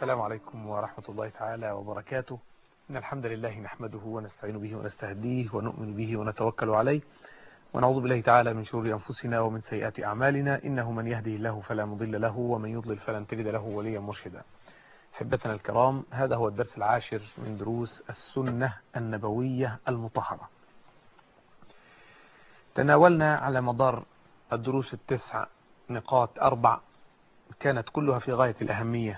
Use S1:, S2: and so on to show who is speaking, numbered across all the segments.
S1: السلام عليكم ورحمة الله تعالى وبركاته إن الحمد لله نحمده ونستعين به ونستهديه ونؤمن به ونتوكل عليه ونعوذ بالله تعالى من شرور أنفسنا ومن سيئات أعمالنا إنه من يهدي الله فلا مضل له ومن يضلل فلن تجد له وليا مرشدا حبتنا الكرام هذا هو الدرس العاشر من دروس السنة النبوية المطهرة تناولنا على مدار الدروس التسع نقاط أربع كانت كلها في غاية الأهمية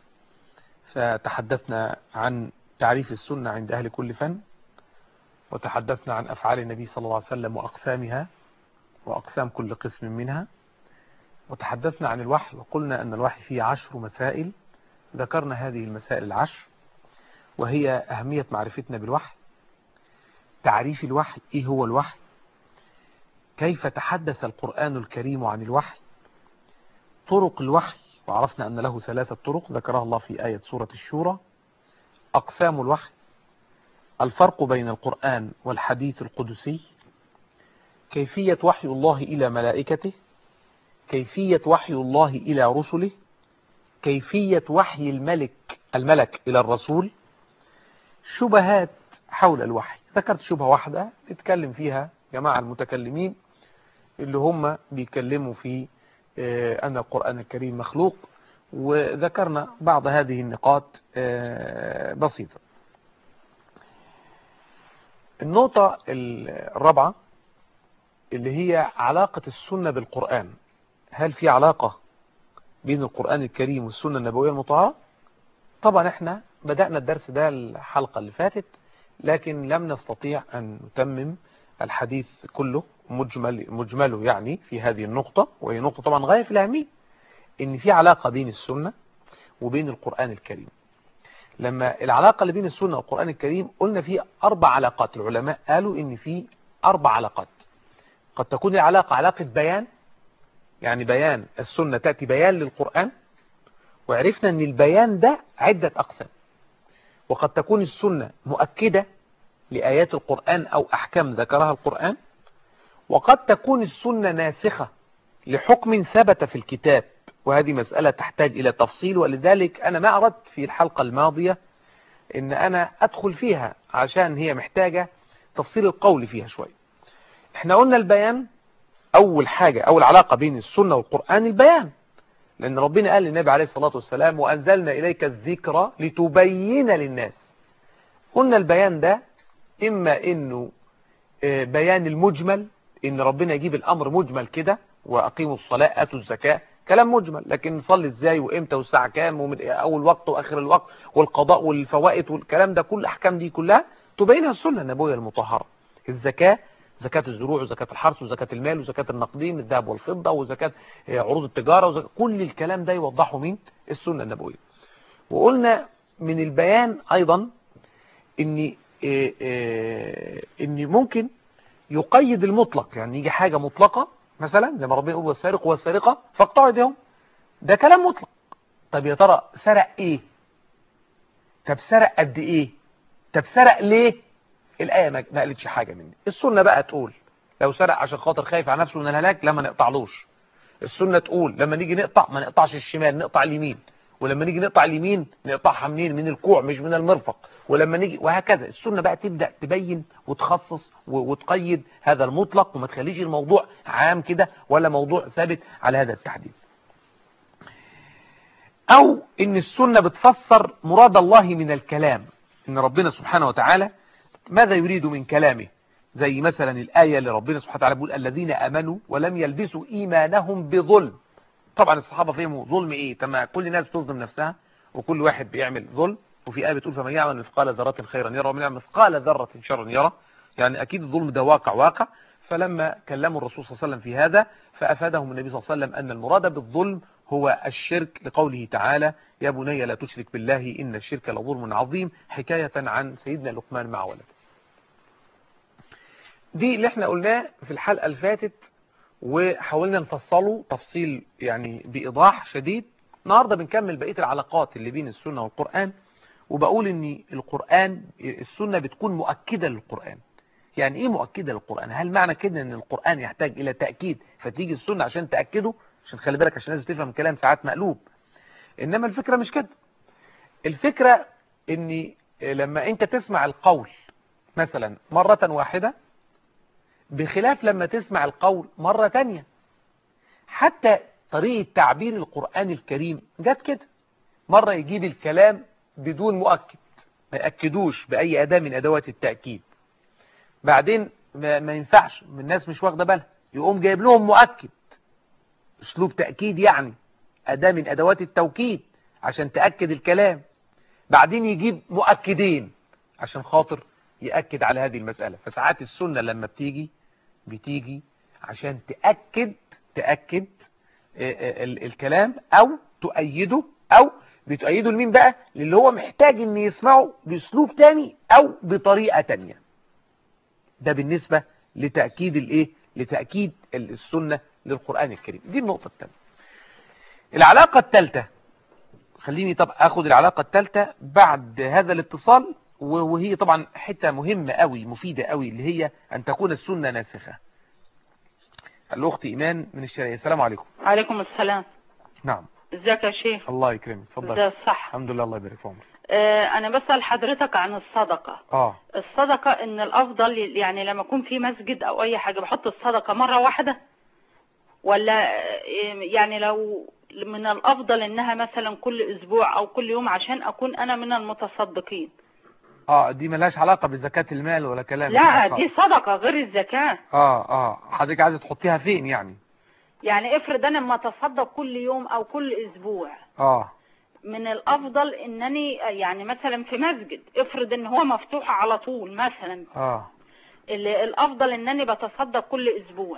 S1: فتحدثنا عن تعريف السنة عند أهل كل فن وتحدثنا عن أفعال النبي صلى الله عليه وسلم وأقسامها وأقسام كل قسم منها وتحدثنا عن الوحي وقلنا أن الوحي فيه عشر مسائل ذكرنا هذه المسائل العشر وهي أهمية معرفتنا بالوحي تعريف الوحي إيه هو الوحي كيف تحدث القرآن الكريم عن الوحي طرق الوحي وعرفنا أن له ثلاثة طرق ذكرها الله في آية سورة الشورى أقسام الوحي الفرق بين القرآن والحديث القدسي كيفية وحي الله إلى ملائكته كيفية وحي الله إلى رسله كيفية وحي الملك الملك إلى الرسول شبهات حول الوحي ذكرت شبهة واحدة تتكلم فيها جماعة المتكلمين اللي هم بيتكلموا في أن القرآن الكريم مخلوق وذكرنا بعض هذه النقاط بسيطة النقطة الرابعة اللي هي علاقة السنة بالقرآن هل في علاقة بين القرآن الكريم والسنة النبوية المطهرة طبعا احنا بدأنا الدرس ده الحلقة اللي فاتت لكن لم نستطيع أن نتمم الحديث كله مجمل مجمله يعني في هذه النقطة وهي نقطة طبعا غاية في الأهمية إن في علاقة بين السنة وبين القرآن الكريم لما العلاقة اللي بين السنة والقرآن الكريم قلنا في أربع علاقات العلماء قالوا إن في أربع علاقات قد تكون العلاقة علاقة بيان يعني بيان السنة تأتي بيان للقرآن وعرفنا أن البيان ده عدة أقسام وقد تكون السنة مؤكدة لآيات القرآن أو أحكام ذكرها القرآن وقد تكون السنة ناسخة لحكم ثبت في الكتاب وهذه مسألة تحتاج إلى تفصيل ولذلك أنا ما أردت في الحلقة الماضية إن أنا أدخل فيها عشان هي محتاجة تفصيل القول فيها شوي احنا قلنا البيان أول حاجة أول علاقة بين السنة والقرآن البيان لأن ربنا قال للنبي عليه الصلاة والسلام وأنزلنا إليك الذكرى لتبين للناس قلنا البيان ده إما إنه بيان المجمل إن ربنا يجيب الأمر مجمل كده وأقيموا الصلاة أتوا الزكاة كلام مجمل لكن نصلي ازاي وامتى والساعة كام ومن اول وقت واخر الوقت والقضاء والفوائد والكلام ده كل الاحكام دي كلها تبينها السنة النبوية المطهرة الزكاة زكاة الزروع وزكاة الحرث وزكاة المال وزكاة النقدين الذهب والفضة وزكاة عروض التجارة وزكاة كل الكلام ده يوضحه مين السنة النبوية وقلنا من البيان ايضا ان ان ممكن يقيد المطلق يعني يجي حاجة مطلقة مثلا زي ما ربنا يقول والسارق والسارقة فاقطعوا ايديهم ده كلام مطلق طب يا ترى سرق ايه طب سرق قد ايه طب سرق ليه الآية ما قالتش حاجة مني السنة بقى تقول لو سرق عشان خاطر خايف على نفسه من الهلاك لا ما نقطعلوش السنة تقول لما نيجي نقطع ما نقطعش الشمال نقطع اليمين ولما نيجي نقطع اليمين نقطعها منين من الكوع مش من المرفق ولما نيجي وهكذا السنة بقى تبدأ تبين وتخصص وتقيد هذا المطلق وما تخليش الموضوع عام كده ولا موضوع ثابت على هذا التحديد او ان السنة بتفسر مراد الله من الكلام ان ربنا سبحانه وتعالى ماذا يريد من كلامه زي مثلا الآية اللي ربنا سبحانه وتعالى بيقول الذين أمنوا ولم يلبسوا إيمانهم بظلم طبعا الصحابة فهموا ظلم ايه تما كل الناس بتظلم نفسها وكل واحد بيعمل ظلم وفي آية بتقول فمن يعمل مثقال ذرة خيرا يرى ومن يعمل مثقال ذرة شرا يرى يعني أكيد الظلم ده واقع واقع فلما كلموا الرسول صلى الله عليه وسلم في هذا فأفادهم النبي صلى الله عليه وسلم أن المراد بالظلم هو الشرك لقوله تعالى يا بني لا تشرك بالله إن الشرك لظلم عظيم حكاية عن سيدنا لقمان مع ولده دي اللي احنا قلناه في الحلقة اللي فاتت وحاولنا نفصله تفصيل يعني بإيضاح شديد النهاردة بنكمل بقية العلاقات اللي بين السنة والقرآن وبقول ان القرآن السنة بتكون مؤكدة للقرآن يعني ايه مؤكدة للقرآن هل معنى كده ان القرآن يحتاج الى تأكيد فتيجي السنة عشان تأكده عشان خلي بالك عشان لازم تفهم كلام ساعات مقلوب انما الفكرة مش كده الفكرة ان لما انت تسمع القول مثلا مرة واحدة بخلاف لما تسمع القول مرة تانية حتى طريقة تعبير القرآن الكريم جت كده مرة يجيب الكلام بدون مؤكد ما يأكدوش بأي أداة من أدوات التأكيد بعدين ما, ما ينفعش الناس مش واخدة بالها يقوم جايب لهم مؤكد اسلوب تأكيد يعني أداة من أدوات التوكيد عشان تأكد الكلام بعدين يجيب مؤكدين عشان خاطر يأكد على هذه المسألة فساعات السنة لما بتيجي بتيجي عشان تأكد تأكد الكلام أو تؤيده أو بتؤيده لمين بقى للي هو محتاج ان يسمعه باسلوب تاني او بطريقة تانية ده بالنسبة لتأكيد الايه لتأكيد السنة للقرآن الكريم دي النقطة الثانية العلاقة الثالثة خليني طب اخد العلاقة الثالثة بعد هذا الاتصال وهي طبعا حتة مهمة قوي مفيدة قوي اللي هي ان تكون السنة ناسخة الاخت ايمان من الشرقية السلام عليكم
S2: عليكم السلام
S1: نعم
S2: ازيك يا شيخ
S1: الله يكرمك اتفضل
S2: ده الصح
S1: الحمد لله الله يبارك في عمرك
S2: آه انا بسأل حضرتك عن الصدقة
S1: اه
S2: الصدقة ان الافضل يعني لما اكون في مسجد او اي حاجة بحط الصدقة مرة واحدة ولا آه، يعني لو من الافضل انها مثلا كل اسبوع او كل يوم عشان اكون انا من المتصدقين
S1: اه دي ملهاش علاقة بزكاة المال ولا كلام
S2: لا دي صدقة غير الزكاة
S1: اه اه حضرتك عايزة تحطيها فين يعني
S2: يعني افرض انا ما اتصدق كل يوم او كل اسبوع
S1: اه
S2: من الافضل انني يعني مثلا في مسجد افرض ان هو مفتوح على طول مثلا
S1: اه
S2: ال- الافضل انني بتصدق كل اسبوع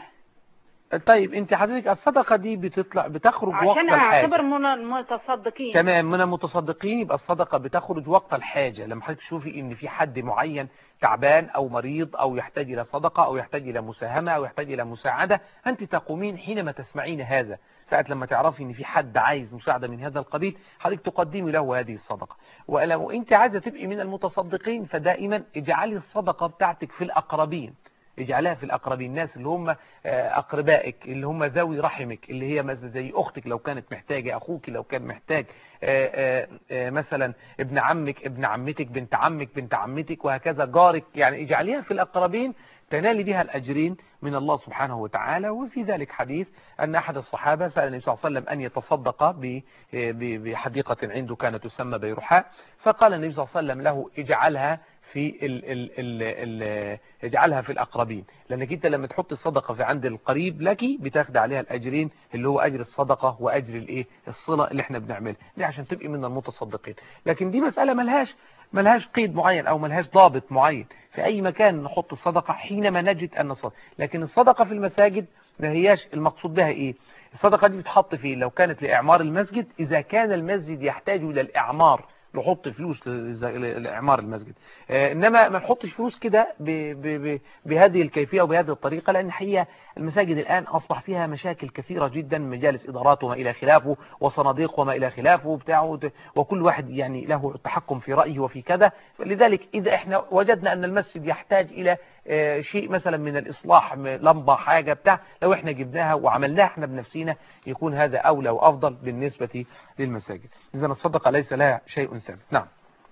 S1: طيب انت حضرتك الصدقة دي بتطلع بتخرج وقت
S2: عشان
S1: الحاجة
S2: اعتبر من المتصدقين
S1: تمام من المتصدقين يبقى الصدقة بتخرج وقت الحاجة لما حضرتك تشوفي ان في حد معين تعبان او مريض او يحتاج الى صدقة او يحتاج الى مساهمة او يحتاج الى مساعدة انت تقومين حينما تسمعين هذا ساعة لما تعرفي ان في حد عايز مساعدة من هذا القبيل حضرتك تقدمي له هذه الصدقة ولو انت عايزة تبقي من المتصدقين فدائما اجعلي الصدقة بتاعتك في الاقربين اجعلها في الأقربين الناس اللي هم آه، أقربائك اللي هم ذوي رحمك اللي هي مثلا زي أختك لو كانت محتاجة أخوك لو كان محتاج آه، آه، آه، مثلا ابن عمك ابن عمتك بنت عمك بنت عمتك وهكذا جارك يعني اجعليها في الأقربين تنالي بها الأجرين من الله سبحانه وتعالى وفي ذلك حديث أن أحد الصحابة سأل النبي صلى الله عليه وسلم أن يتصدق ب- ب- بحديقة عنده كانت تسمى بيرحاء فقال النبي صلى الله عليه وسلم له اجعلها في ال ال ال ال اجعلها في الأقربين لأنك أنت لما تحط الصدقة في عند القريب لك بتاخد عليها الأجرين اللي هو أجر الصدقة وأجر الإيه الصلة اللي احنا بنعملها دي عشان تبقي من المتصدقين لكن دي مسألة ملهاش ملهاش قيد معين أو ملهاش ضابط معين في أي مكان نحط الصدقة حينما نجد أن الصدقة لكن الصدقة في المساجد ما هياش المقصود بها إيه الصدقة دي بتحط فيه لو كانت لإعمار المسجد إذا كان المسجد يحتاج إلى الإعمار نحط فلوس لز- لإعمار المسجد آه، إنما ما نحطش فلوس كده ب- ب- ب- بهذه الكيفية وبهذه الطريقة لأن حقيقة المساجد الآن أصبح فيها مشاكل كثيرة جدا مجالس إدارات وما إلى خلافه وصناديق وما إلى خلافه وبتاعه وكل واحد يعني له التحكم في رأيه وفي كذا لذلك إذا إحنا وجدنا أن المسجد يحتاج إلى آه، شيء مثلا من الإصلاح م- لمبة حاجة بتاع لو إحنا جبناها وعملناها إحنا بنفسينا يكون هذا أولى وأفضل بالنسبة للمساجد إذا الصدقة ليس لها شيء ثابت نعم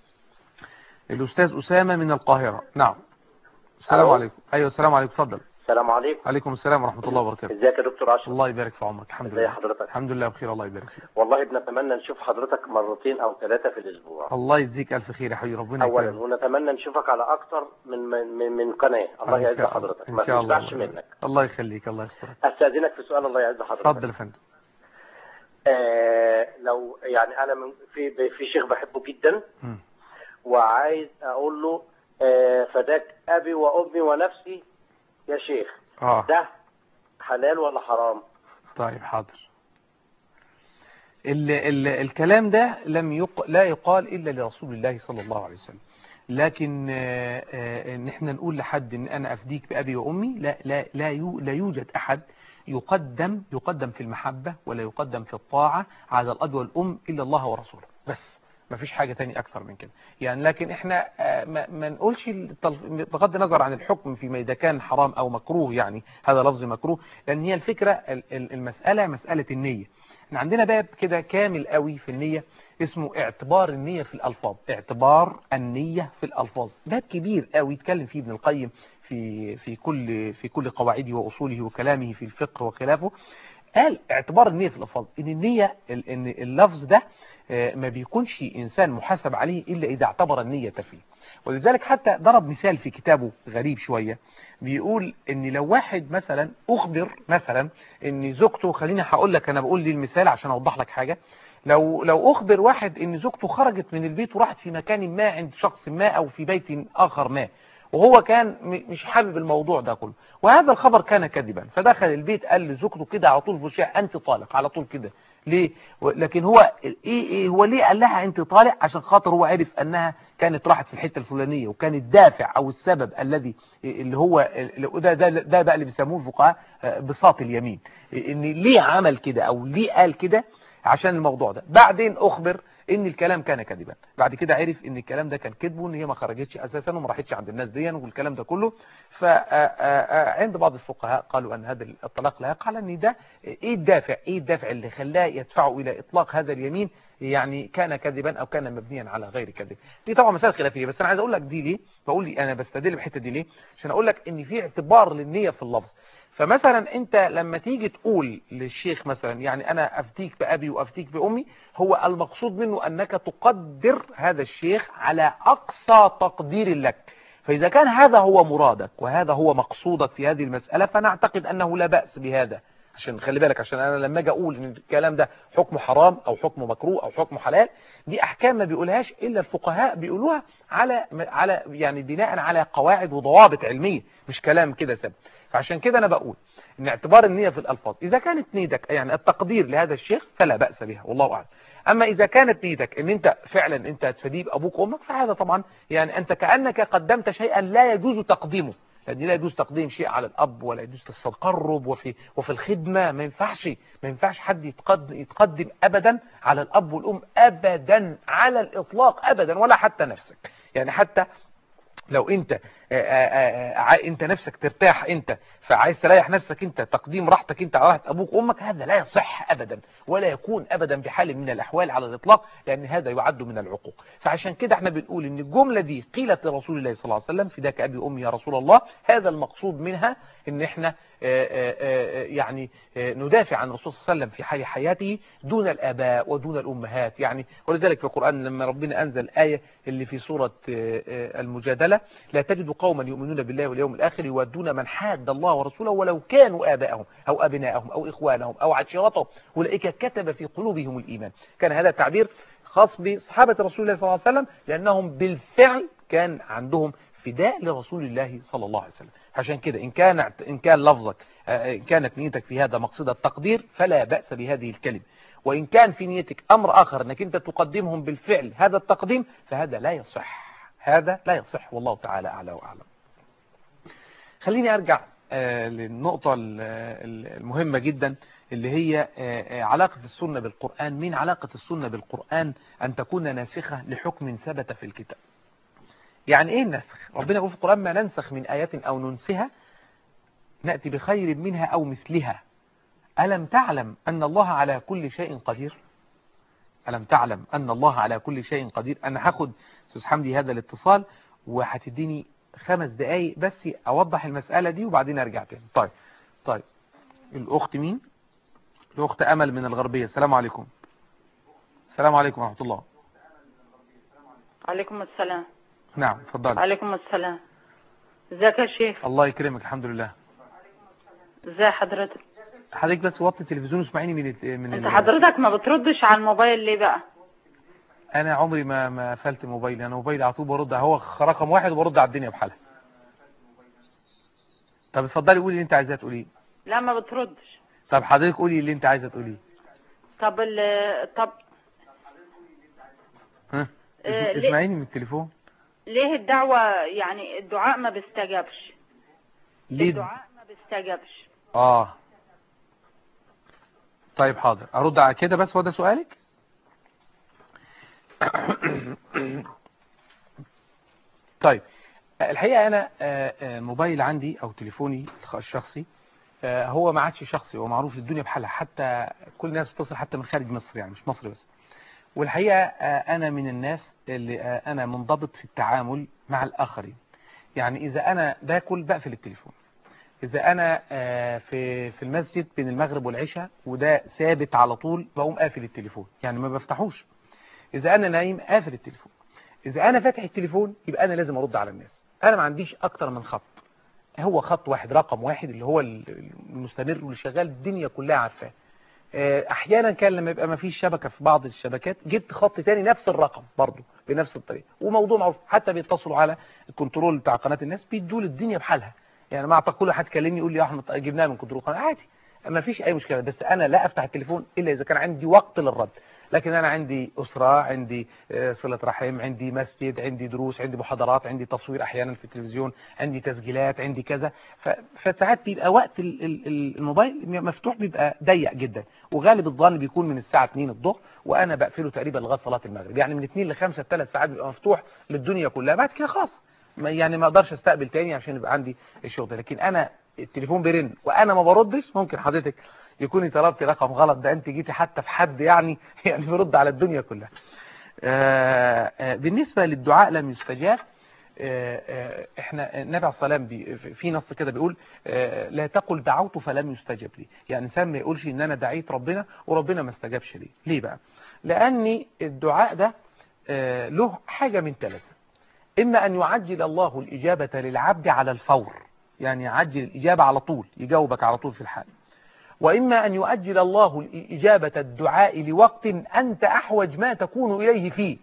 S1: الأستاذ أسامة من القاهرة نعم السلام
S3: ألو.
S1: عليكم أيوة السلام عليكم تفضل
S3: السلام عليكم
S1: عليكم السلام ورحمة الله وبركاته
S3: ازيك يا دكتور اشرف
S1: الله يبارك في عمرك الحمد
S3: ازي
S1: لله
S3: حضرتك
S1: الحمد لله بخير الله يبارك فيك
S3: والله بنتمنى نشوف حضرتك مرتين او ثلاثه في الاسبوع
S1: الله يجزيك ألف خير يا حبيبي ربنا
S3: اولا
S1: يكرمك
S3: ونتمنى نشوفك على اكتر من من, من قناه الله
S1: إن
S3: يعز
S1: شاء الله.
S3: حضرتك
S1: إن
S3: ما
S1: شاء الله
S3: تشبعش منك
S1: الله يخليك الله يسترك
S3: استاذنك في سؤال الله يعز حضرتك
S1: اتفضل يا فندم
S3: آه لو يعني انا من في في شيخ بحبه جدا
S1: مم.
S3: وعايز اقول له آه فداك ابي وامي ونفسي يا شيخ
S1: اه
S3: ده حلال ولا حرام
S1: طيب حاضر ال ال الكلام ده لم يق... لا يقال إلا لرسول الله صلى الله عليه وسلم لكن آه، آه، ان احنا نقول لحد ان انا افديك بابي وامي لا لا لا يو- لا يوجد احد يقدم يقدم في المحبة ولا يقدم في الطاعة على الاب والام الا الله ورسوله بس مفيش حاجة تاني اكثر من كده يعني لكن احنا آه، ما, ما نقولش التلف- بغض النظر عن الحكم فيما اذا كان حرام او مكروه يعني هذا لفظ مكروه لان هي الفكرة ال- ال- المسألة مسألة النية احنا عندنا باب كده كامل قوي في النية اسمه اعتبار النية في الالفاظ اعتبار النية في الالفاظ باب كبير قوي يتكلم فيه ابن القيم في في كل في كل قواعده واصوله وكلامه في الفقه وخلافه قال اعتبار النية في الألفاظ إن النية ال- إن اللفظ ده آه، ما بيكونش إنسان محاسب عليه إلا إذا اعتبر النية فيه ولذلك حتى ضرب مثال في كتابه غريب شوية بيقول إن لو واحد مثلا أخبر مثلا إن زوجته خليني هقول لك أنا بقول دي المثال عشان أوضح لك حاجة لو لو أخبر واحد إن زوجته خرجت من البيت وراحت في مكان ما عند شخص ما أو في بيت آخر ما وهو كان م- مش حابب الموضوع ده كله وهذا الخبر كان كذبا فدخل البيت قال لزوجته كده على طول في وشها انت طالق على طول كده ليه و- لكن هو ايه ايه هو ليه قال لها انت طالق عشان خاطر هو عرف انها كانت راحت في الحته الفلانيه وكان الدافع او السبب الذي اللي هو اللي- ده ده ده بقى اللي بيسموه الفقهاء آه، بساط اليمين ان ليه عمل كده او ليه قال كده عشان الموضوع ده بعدين اخبر ان الكلام كان كذبا بعد كده عرف ان الكلام ده كان كذب وان هي ما خرجتش اساسا وما راحتش عند الناس دي والكلام ده كله فعند بعض الفقهاء قالوا ان هذا الطلاق لا يقع لان ده ايه الدافع ايه الدافع اللي خلاه يدفعه الى اطلاق هذا اليمين يعني كان كذبا او كان مبنيا على غير كذب دي طبعا مسائل خلافيه بس انا عايز اقول لك دي ليه بقول لي انا بستدل بالحته دي ليه عشان اقول لك ان في اعتبار للنيه في اللفظ فمثلا انت لما تيجي تقول للشيخ مثلا يعني انا افتيك بابي وافتيك بامي هو المقصود منه انك تقدر هذا الشيخ على اقصى تقدير لك فاذا كان هذا هو مرادك وهذا هو مقصودك في هذه المسألة فنعتقد انه لا بأس بهذا عشان خلي بالك عشان انا لما اجي اقول ان الكلام ده حكم حرام او حكم مكروه او حكم حلال دي احكام ما بيقولهاش الا الفقهاء بيقولوها على على يعني بناء على قواعد وضوابط علميه مش كلام كده سب فعشان كده انا بقول ان اعتبار النية في الالفاظ اذا كانت نيتك يعني التقدير لهذا الشيخ فلا بأس بها والله اعلم اما اذا كانت نيتك ان انت فعلا انت تفديه ابوك وامك فهذا طبعا يعني انت كأنك قدمت شيئا لا يجوز تقديمه لأن لا يجوز تقديم شيء على الأب ولا يجوز التقرب وفي وفي الخدمة ما ينفعش ما ينفعش حد يتقدم, يتقدم أبدا على الأب والأم أبدا على الإطلاق أبدا ولا حتى نفسك يعني حتى لو انت آآ آآ انت نفسك ترتاح انت فعايز تريح نفسك انت تقديم راحتك انت على راحه ابوك وامك هذا لا يصح ابدا ولا يكون ابدا بحال من الاحوال على الاطلاق لان هذا يعد من العقوق فعشان كده احنا بنقول ان الجمله دي قيلت لرسول الله صلى الله عليه وسلم فداك ابي وامي يا رسول الله هذا المقصود منها ان احنا آآ يعني ندافع عن الرسول صلى الله عليه وسلم في حي حياته دون الاباء ودون الامهات يعني ولذلك في القران لما ربنا انزل ايه اللي في سوره المجادله لا تجد قوما يؤمنون بالله واليوم الآخر يودون من حاد الله ورسوله ولو كانوا آباءهم أو أبناءهم أو إخوانهم أو عشيرتهم أولئك كتب في قلوبهم الإيمان كان هذا التعبير خاص بصحابة رسول الله صلى الله عليه وسلم لأنهم بالفعل كان عندهم فداء لرسول الله صلى الله عليه وسلم عشان كده إن كان إن كان لفظك إن كانت نيتك في هذا مقصد التقدير فلا بأس بهذه الكلمة وإن كان في نيتك أمر آخر أنك أنت تقدمهم بالفعل هذا التقديم فهذا لا يصح هذا لا يصح والله تعالى أعلى وأعلم خليني أرجع للنقطة المهمة جدا اللي هي علاقة السنة بالقرآن من علاقة السنة بالقرآن أن تكون ناسخة لحكم ثبت في الكتاب يعني إيه النسخ ربنا يقول في القرآن ما ننسخ من آيات أو ننسها نأتي بخير منها أو مثلها ألم تعلم أن الله على كل شيء قدير ألم تعلم أن الله على كل شيء قدير أنا هاخد أستاذ حمدي هذا الاتصال وهتديني خمس دقايق بس أوضح المسألة دي وبعدين أرجع تاني طيب طيب الأخت مين الأخت أمل من الغربية السلام عليكم السلام عليكم ورحمة الله
S2: عليكم السلام
S1: نعم اتفضلي
S2: عليكم السلام ازيك يا شيخ
S1: الله يكرمك الحمد لله
S2: ازي حضرتك
S1: حضرتك بس وطي التلفزيون واسمعيني من ال... من
S2: انت
S1: ال...
S2: حضرتك ما بتردش على الموبايل ليه بقى
S1: انا عمري ما ما قفلت موبايلي انا موبايلي على طول برد هو رقم واحد وبرد على الدنيا بحالها طب اتفضلي قولي اللي انت عايزاه تقوليه
S2: لا ما بتردش
S1: طب حضرتك قولي اللي انت عايزه تقوليه
S2: طب ال... طب
S1: ها
S2: آه،
S1: اسم...
S2: ليه-
S1: اسمعيني من التليفون
S2: ليه الدعوة يعني الدعاء ما بيستجابش
S1: ليه
S2: الدعاء ما بيستجابش
S1: اه طيب حاضر ارد على كده بس هو ده سؤالك طيب الحقيقة أنا آه، آه، الموبايل عندي أو تليفوني الخ- الشخصي آه، هو ما عادش شخصي هو معروف للدنيا بحالها حتى كل الناس بتصل حتى من خارج مصر يعني مش مصر بس والحقيقة آه، أنا من الناس اللي آه، أنا منضبط في التعامل مع الآخرين يعني إذا أنا باكل بقفل التليفون إذا أنا آه، في في المسجد بين المغرب والعشاء وده ثابت على طول بقوم قافل التليفون يعني ما بفتحوش إذا أنا نايم قافل التليفون إذا أنا فاتح التليفون يبقى أنا لازم أرد على الناس أنا ما عنديش أكتر من خط هو خط واحد رقم واحد اللي هو المستمر واللي شغال الدنيا كلها عارفاه آه، احيانا كان لما يبقى ما فيش شبكه في بعض الشبكات جبت خط تاني نفس الرقم برضه بنفس الطريقه وموضوع معروف حتى بيتصلوا على الكنترول بتاع قناه الناس بيدوا لي الدنيا بحالها يعني ما اعتقد كل حد كلمني يقول لي يا احمد جبناها من كنترول قناه عادي ما فيش اي مشكله بس انا لا افتح التليفون الا اذا كان عندي وقت للرد لكن انا عندي اسره عندي آه، صله رحم عندي مسجد عندي دروس عندي محاضرات عندي تصوير احيانا في التلفزيون عندي تسجيلات عندي كذا ف- فساعات بيبقى وقت ال- ال- ال- الموبايل مفتوح بيبقى ضيق جدا وغالب الظن بيكون من الساعه 2 الظهر وانا بقفله تقريبا لغايه صلاه المغرب يعني من 2 ل 5 ثلاث ساعات بيبقى مفتوح للدنيا كلها بعد كده خلاص ما- يعني ما اقدرش استقبل تاني عشان يبقى عندي الشغل لكن انا التليفون بيرن وانا ما بردش ممكن حضرتك يكون طلبت رقم غلط ده انت جيتي حتى في حد يعني يعني بيرد على الدنيا كلها آه، آه، بالنسبة للدعاء لم يستجاب آه، آه، احنا النبي عليه الصلاة والسلام بي- في نص كده بيقول آه، لا تقل دعوت فلم يستجب لي يعني الانسان ما يقولش ان انا دعيت ربنا وربنا ما استجابش لي ليه بقى لان الدعاء ده آه، له حاجة من ثلاثة اما ان يعجل الله الاجابة للعبد على الفور يعني يعجل الاجابة على طول يجاوبك على طول في الحال وإما أن يؤجل الله إجابة الدعاء لوقت أنت أحوج ما تكون إليه فيه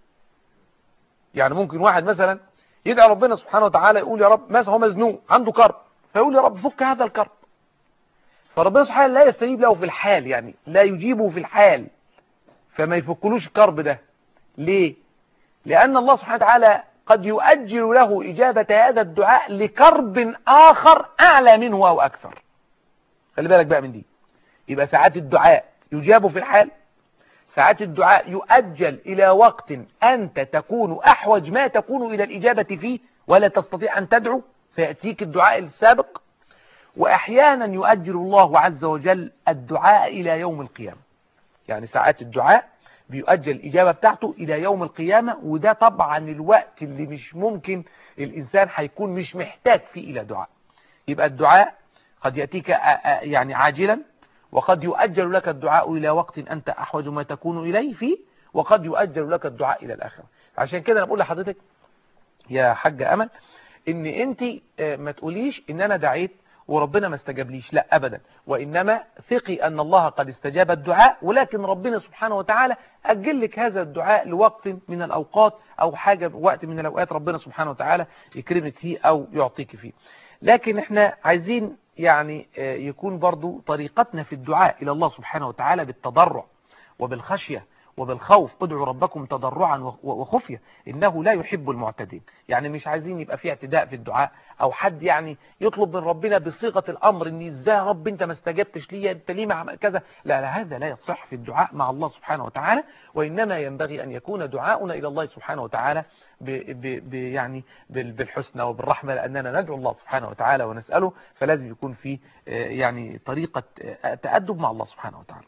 S1: يعني ممكن واحد مثلا يدعي ربنا سبحانه وتعالى يقول يا رب مثلا هو مزنوق عنده كرب فيقول يا رب فك هذا الكرب فربنا سبحانه لا يستجيب له في الحال يعني لا يجيبه في الحال فما يفكلوش الكرب ده ليه لأن الله سبحانه وتعالى قد يؤجل له إجابة هذا الدعاء لكرب آخر أعلى منه أو أكثر خلي بالك بقى من دي يبقى ساعات الدعاء يجاب في الحال ساعات الدعاء يؤجل إلى وقت أنت تكون أحوج ما تكون إلى الإجابة فيه ولا تستطيع أن تدعو فيأتيك الدعاء السابق وأحيانا يؤجل الله عز وجل الدعاء إلى يوم القيامة يعني ساعات الدعاء بيؤجل الإجابة بتاعته إلى يوم القيامة وده طبعا الوقت اللي مش ممكن الإنسان هيكون مش محتاج فيه إلى دعاء يبقى الدعاء قد يأتيك آ- آ- يعني عاجلا وقد يؤجل لك الدعاء إلى وقت أنت أحوج ما تكون إليه فيه وقد يؤجل لك الدعاء إلى الآخرة عشان كده أنا بقول لحضرتك يا حاجة أمل إن أنت آه، ما تقوليش إن أنا دعيت وربنا ما استجابليش لا أبدا وإنما ثقي أن الله قد استجاب الدعاء ولكن ربنا سبحانه وتعالى أجل لك هذا الدعاء لوقت من الأوقات أو حاجة وقت من الأوقات ربنا سبحانه وتعالى يكرمك فيه أو يعطيك فيه لكن احنا عايزين يعني آه، يكون برضو طريقتنا في الدعاء إلى الله سبحانه وتعالى بالتضرع وبالخشية وبالخوف ادعوا ربكم تضرعا و- وخفية إنه لا يحب المعتدين يعني مش عايزين يبقى في اعتداء في الدعاء أو حد يعني يطلب من ربنا بصيغة الأمر إن إزاي يا رب أنت ما استجبتش لي أنت ليه مع كذا لا لا هذا لا يصح في الدعاء مع الله سبحانه وتعالى وإنما ينبغي أن يكون دعاؤنا إلى الله سبحانه وتعالى ب ب ب يعني بال- بالحسنى وبالرحمة لأننا ندعو الله سبحانه وتعالى ونسأله فلازم يكون في آه، يعني طريقة آه، تأدب مع الله سبحانه وتعالى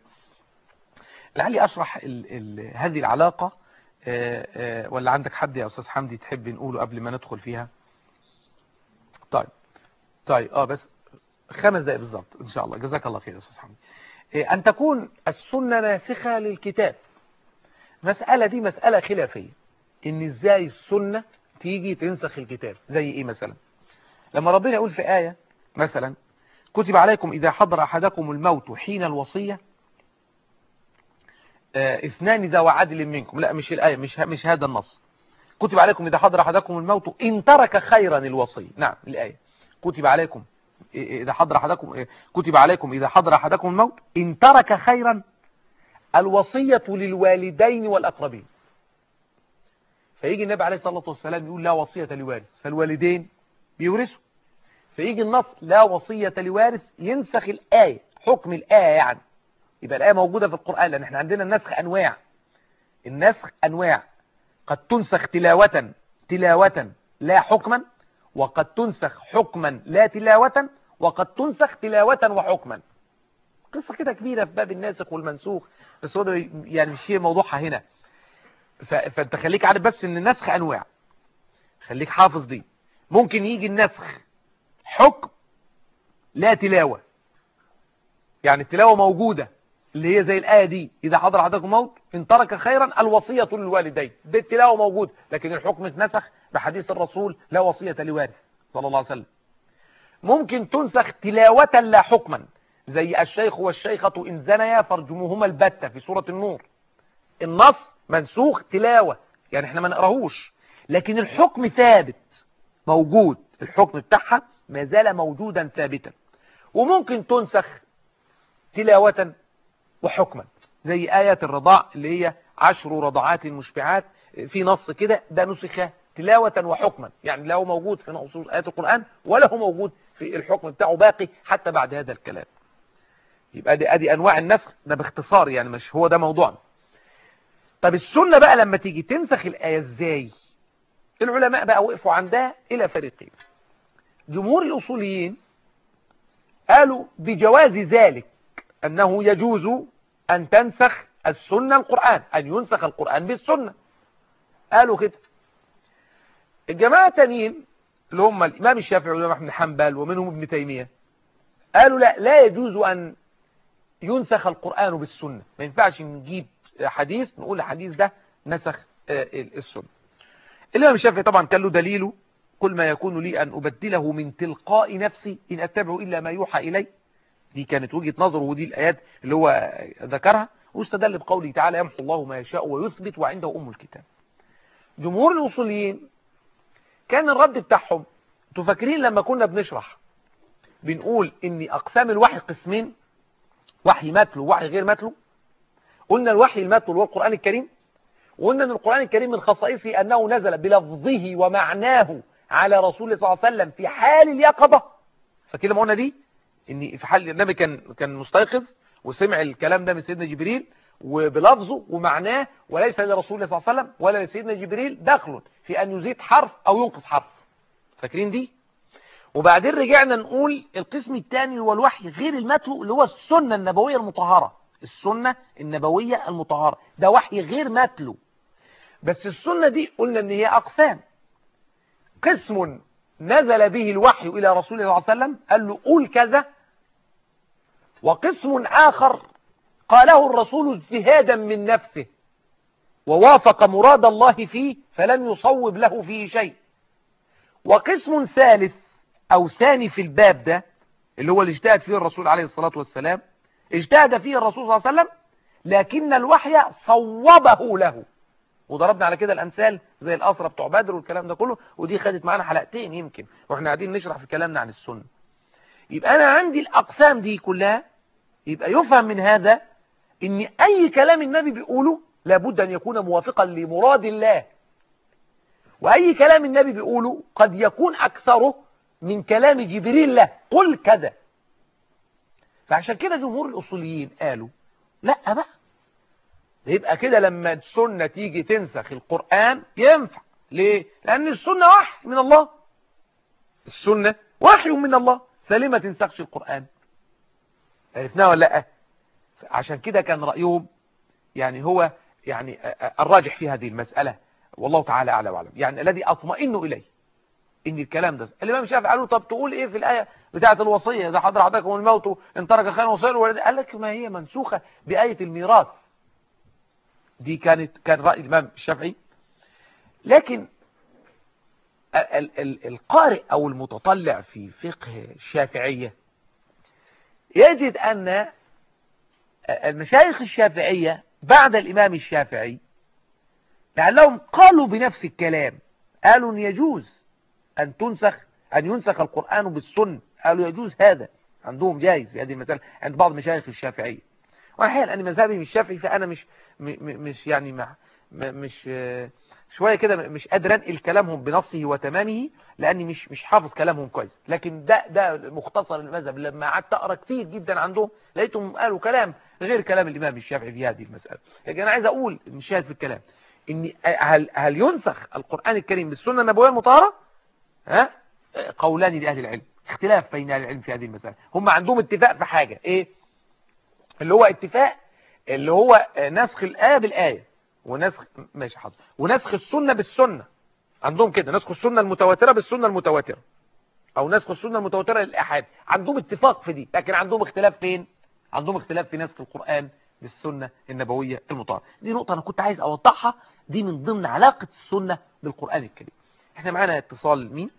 S1: لعلي أشرح ال ال هذه العلاقة آه، آه، ولا عندك حد يا أستاذ حمدي تحب نقوله قبل ما ندخل فيها طيب طيب اه بس خمس دقائق بالظبط ان شاء الله جزاك الله خير يا استاذ حمدي آه، ان تكون السنة ناسخة للكتاب مسألة دي مسألة خلافية ان ازاي السنة تيجي تنسخ الكتاب زي ايه مثلا لما ربنا يقول في آية مثلا كتب عليكم إذا حضر أحدكم الموت حين الوصية آه، اثنان ذو عدل منكم لا مش الآية مش ه- مش هذا النص كتب عليكم إذا حضر أحدكم الموت إن ترك خيرا الوصية نعم الآية كتب عليكم إ- إذا حضر أحدكم إيه، كتب عليكم إذا حضر أحدكم الموت إن ترك خيرا الوصية للوالدين والأقربين فيجي النبي عليه الصلاة والسلام يقول لا وصية لوارث فالوالدين بيورثوا فيجي النص لا وصية لوارث ينسخ الآية حكم الآية يعني يبقى الآية موجودة في القرآن لأن احنا عندنا النسخ أنواع النسخ أنواع قد تنسخ تلاوة تلاوة لا حكما وقد تنسخ حكما لا تلاوة وقد تنسخ تلاوة وحكما قصة كده كبيرة في باب الناسخ والمنسوخ بس هو ده يعني مش هي موضوعها هنا ف... فانت خليك عارف بس ان النسخ انواع خليك حافظ دي ممكن يجي النسخ حكم لا تلاوة يعني التلاوة موجودة اللي هي زي الآية دي إذا حضر أحدكم موت إن ترك خيرا الوصية للوالدين دي التلاوة موجود لكن الحكم اتنسخ بحديث الرسول لا وصية لوارث صلى الله عليه وسلم ممكن تنسخ تلاوة لا حكما زي الشيخ والشيخة إن زنيا فارجموهما البتة في سورة النور النص منسوخ تلاوة يعني احنا ما نقراهوش لكن الحكم ثابت موجود الحكم بتاعها ما زال موجودا ثابتا وممكن تنسخ تلاوة وحكما زي آية الرضاع اللي هي عشر رضعات مشبعات في نص كده ده نسخ تلاوة وحكما يعني له موجود في نصوص آيات القرآن ولا هو موجود في الحكم بتاعه باقي حتى بعد هذا الكلام يبقى دي ادي انواع النسخ ده باختصار يعني مش هو ده موضوعنا طب السنة بقى لما تيجي تنسخ الآية ازاي العلماء بقى وقفوا عندها الى فريقين جمهور الاصوليين قالوا بجواز ذلك انه يجوز ان تنسخ السنة القرآن ان ينسخ القرآن بالسنة قالوا كده الجماعة التانيين اللي هم الامام الشافعي والامام احمد حنبل ومنهم ابن تيمية قالوا لا لا يجوز ان ينسخ القرآن بالسنة ما ينفعش نجيب حديث نقول الحديث ده نسخ السنة الإمام الشافعي طبعا كان له دليله كل ما يكون لي أن أبدله من تلقاء نفسي إن أتبع إلا ما يوحى إلي دي كانت وجهة نظره ودي الآيات اللي هو ذكرها واستدل بقوله تعالى يمحو الله ما يشاء ويثبت وعنده أم الكتاب جمهور الأصوليين كان الرد بتاعهم تفكرين لما كنا بنشرح بنقول إن أقسام الوحي قسمين وحي متلو ووحي غير متلو قلنا الوحي المتلو هو القرآن الكريم وقلنا ان القرآن الكريم من خصائصه أنه نزل بلفظه ومعناه على رسول الله صلى الله عليه وسلم في حال اليقظة فكده ما قلنا دي ان في حال النبي كان كان مستيقظ وسمع الكلام ده من سيدنا جبريل وبلفظه ومعناه وليس لرسول الله صلى الله عليه وسلم ولا لسيدنا جبريل دخل في أن يزيد حرف أو ينقص حرف فاكرين دي وبعدين رجعنا نقول القسم الثاني هو الوحي غير المتلو اللي هو السنة النبوية المطهرة السنة النبوية المطهرة ده وحي غير متلو بس السنة دي قلنا ان هي اقسام قسم نزل به الوحي الى رسول الله صلى الله عليه وسلم قال له قول كذا وقسم اخر قاله الرسول اجتهادا من نفسه ووافق مراد الله فيه فلم يصوب له فيه شيء وقسم ثالث او ثاني في الباب ده اللي هو اللي اجتهد فيه الرسول عليه الصلاة والسلام اجتهد فيه الرسول صلى الله عليه وسلم لكن الوحي صوبه له وضربنا على كده الامثال زي الاسرى بتوع بدر والكلام ده كله ودي خدت معانا حلقتين يمكن واحنا قاعدين نشرح في كلامنا عن السنه يبقى انا عندي الاقسام دي كلها يبقى يفهم من هذا ان اي كلام النبي بيقوله لابد ان يكون موافقا لمراد الله واي كلام النبي بيقوله قد يكون اكثره من كلام جبريل له قل كذا فعشان كده جمهور الاصوليين قالوا لا بقى يبقى كده لما السنة تيجي تنسخ القرآن ينفع ليه؟ لأن السنة وحي من الله السنة وحي من الله فلما تنسخش القرآن عرفناه ولا لا عشان كده كان رأيهم يعني هو يعني الراجح في هذه المسألة والله تعالى أعلى وأعلم يعني الذي أطمئن إليه إن الكلام ده الإمام الشافعي قال له طب تقول إيه في الآية بتاعة الوصية إذا حضر أحدكم الموت إن ترك خيرا وصير قال لك ما هي منسوخة بآية الميراث دي كانت كان رأي الإمام الشافعي لكن ال ال القارئ أو المتطلع في فقه الشافعية يجد أن المشايخ الشافعية بعد الإمام الشافعي لعلهم قالوا بنفس الكلام قالوا أن يجوز أن تنسخ أن ينسخ القرآن بالسنة قالوا يجوز هذا عندهم جائز في هذه المسألة عند بعض مشايخ الشافعية وانا حقيقة لأن مذهبي مش شافعي فأنا مش مش يعني مع مش شويه كده مش قادر انقل كلامهم بنصه وتمامه لاني مش مش حافظ كلامهم كويس لكن ده ده مختصر المذهب لما قعدت اقرا كتير جدا عندهم لقيتهم قالوا كلام غير كلام الامام الشافعي في هذه المساله لكن انا عايز اقول نشاهد في الكلام ان هل هل ينسخ القران الكريم بالسنه النبويه المطهره ها قولان لاهل العلم اختلاف بين اهل العلم في هذه المساله هم عندهم اتفاق في حاجه ايه اللي هو اتفاق اللي هو نسخ الايه بالايه ونسخ ماشي حاضر ونسخ السنه بالسنه عندهم كده نسخ السنه المتواتره بالسنه المتواتره او نسخ السنه المتواتره للاحاد عندهم اتفاق في دي لكن عندهم اختلاف فين عندهم اختلاف في نسخ القران بالسنه النبويه المطهره دي نقطه انا كنت عايز اوضحها دي من ضمن علاقه السنه بالقران الكريم احنا معانا اتصال مين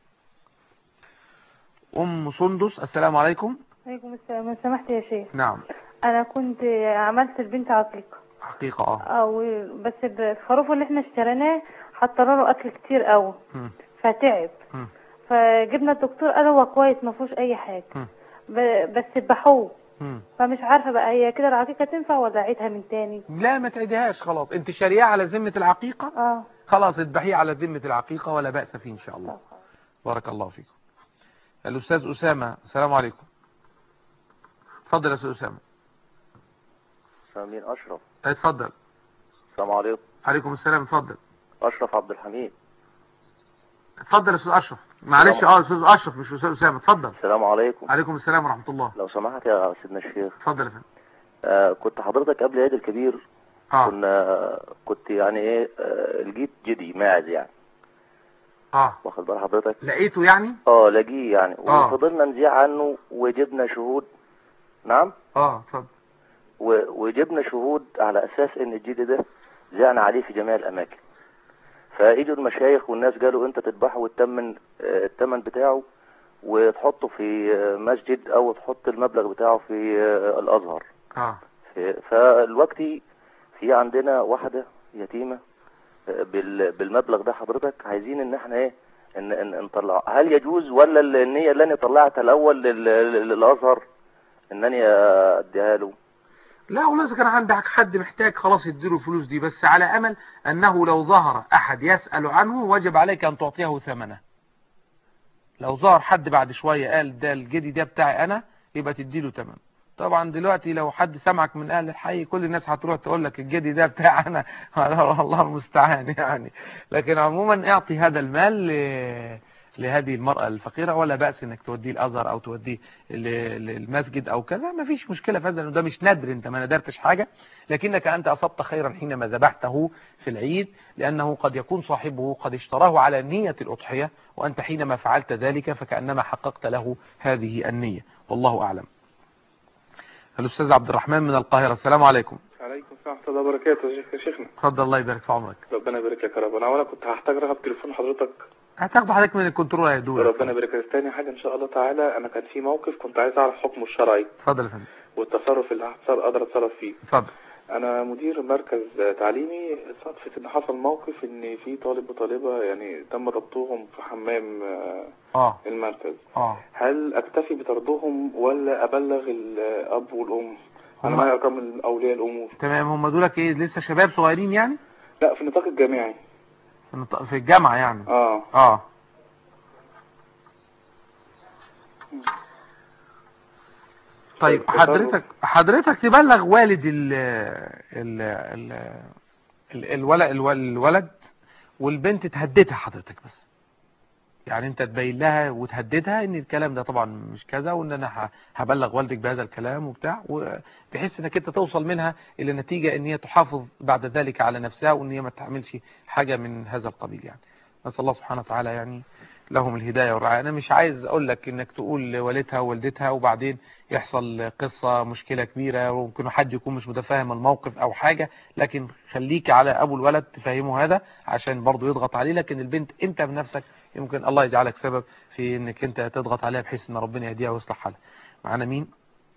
S1: ام سندس السلام عليكم
S4: عليكم السلام لو سمحت يا شيخ
S1: نعم
S4: انا كنت عملت البنت عقيقه
S1: حقيقه اه
S4: او بس الخروف اللي احنا اشتريناه حطينا له اكل كتير قوي
S1: مم.
S4: فتعب
S1: مم.
S4: فجبنا الدكتور قال هو كويس ما فيهوش اي حاجه
S1: مم.
S4: ب- بس ذبحوه
S1: مم.
S4: فمش عارفه بقى هي كده العقيقه تنفع ولا اعيدها من تاني
S1: لا ما تعيدهاش خلاص انت شارياه على ذمه العقيقه
S4: اه
S1: خلاص اذبحيه على ذمه العقيقه ولا باس فيه ان شاء الله
S4: طب خلاص.
S1: بارك الله فيكم الأستاذ أسامة السلام عليكم اتفضل يا أستاذ أسامة
S5: سامين أشرف
S1: اتفضل
S5: السلام عليكم
S1: عليكم السلام اتفضل
S5: أشرف عبد الحميد
S1: اتفضل يا أستاذ أشرف معلش اه أستاذ أشرف مش أستاذ أسامة اتفضل
S5: السلام عليكم
S1: عليكم السلام ورحمة الله
S5: لو سمحت يا سيدنا الشيخ
S1: اتفضل يا فندم
S5: آه كنت حضرتك قبل العيد الكبير
S1: اه
S5: كنا كنت يعني ايه آه لقيت جدي ماعز يعني
S1: اه
S5: واخد بال حضرتك
S1: لقيته يعني
S5: اه لاقيه يعني
S1: آه.
S5: وفضلنا نذيع عنه وجبنا شهود نعم
S1: اه اتفضل
S5: و- وجبنا شهود على اساس ان الجدي ده زعنا عليه في جميع الاماكن فاجوا المشايخ والناس قالوا انت تذبحه والثمن آه، الثمن بتاعه وتحطه في آه، مسجد او تحط المبلغ بتاعه في آه، الازهر
S1: اه
S5: في- فالوقت في عندنا واحده يتيمه آه، بال- بالمبلغ ده حضرتك عايزين ان احنا ايه ان ان نطلع هل يجوز ولا ال- النيه اللي انا طلعتها الاول لل- لل- للازهر انني اديها له
S1: لا والله إذا كان عندك حد محتاج خلاص يديله الفلوس دي بس على أمل أنه لو ظهر أحد يسأل عنه وجب عليك أن تعطيه ثمنه لو ظهر حد بعد شوية قال ده الجدي ده بتاعي أنا يبقى تديله ثمن طبعا دلوقتي لو حد سمعك من أهل الحي كل الناس هتروح تقول لك الجدي ده بتاعي أنا الله المستعان يعني لكن عموما اعطي هذا المال ل- لهذه المرأة الفقيرة ولا بأس انك توديه الازهر او توديه ل- للمسجد او كذا ما فيش مشكلة في هذا لأنه ده مش ندر انت ما ندرتش حاجة لكنك انت اصبت خيرا حينما ذبحته في العيد لانه قد يكون صاحبه قد اشتراه على نية الاضحية وانت حينما فعلت ذلك فكأنما حققت له هذه النية والله اعلم الاستاذ عبد الرحمن من القاهرة السلام عليكم
S6: عليكم السلام ورحمة الله وبركاته يا شيخ- يا شيخنا
S1: اتفضل الله يبارك في عمرك
S6: ربنا يبارك لك يا رب انا اولا كنت هحتاج رقم تليفون حضرتك
S1: هتاخدوا حضرتك من الكنترول يا دول
S6: ربنا يبارك لك تاني حاجة ان شاء الله تعالى انا كان في موقف كنت عايز اعرف حكمه الشرعي
S1: اتفضل يا فندم
S6: والتصرف اللي هتصر- اقدر اتصرف فيه
S1: اتفضل
S6: انا مدير مركز تعليمي صدفة ان حصل موقف ان في طالب وطالبة يعني تم ضبطهم في حمام آه،
S1: اه
S6: المركز
S1: اه
S6: هل اكتفي بطردهم ولا ابلغ الاب والام انا
S1: هم-
S6: معايا ارقام اولياء الامور
S1: تمام هم دولك ايه لسه شباب صغيرين يعني
S6: لا في النطاق الجامعي
S1: في النط- في الجامعة يعني
S6: اه
S1: اه طيب
S6: التصرف-
S1: حضرتك حضرتك تبلغ والد ال ال ال ال- الولد الول- الولد والبنت تهددها حضرتك بس يعني انت تبين لها وتهددها ان الكلام ده طبعا مش كذا وان انا ه- هبلغ والدك بهذا الكلام وبتاع بحيث انك انت توصل منها الى نتيجة ان هي تحافظ بعد ذلك على نفسها وان هي ما تعملش حاجة من هذا القبيل يعني نسأل الله سبحانه وتعالى يعني لهم الهداية والرعاية أنا مش عايز أقول لك إنك تقول لوالدها ووالدتها وبعدين يحصل قصة مشكلة كبيرة وممكن حد يكون مش متفاهم الموقف أو حاجة لكن خليك على أبو الولد تفهمه هذا عشان برضه يضغط عليه لكن البنت أنت بنفسك يمكن الله يجعلك سبب في إنك أنت تضغط عليها بحيث إن ربنا يهديها ويصلح حالها معانا مين؟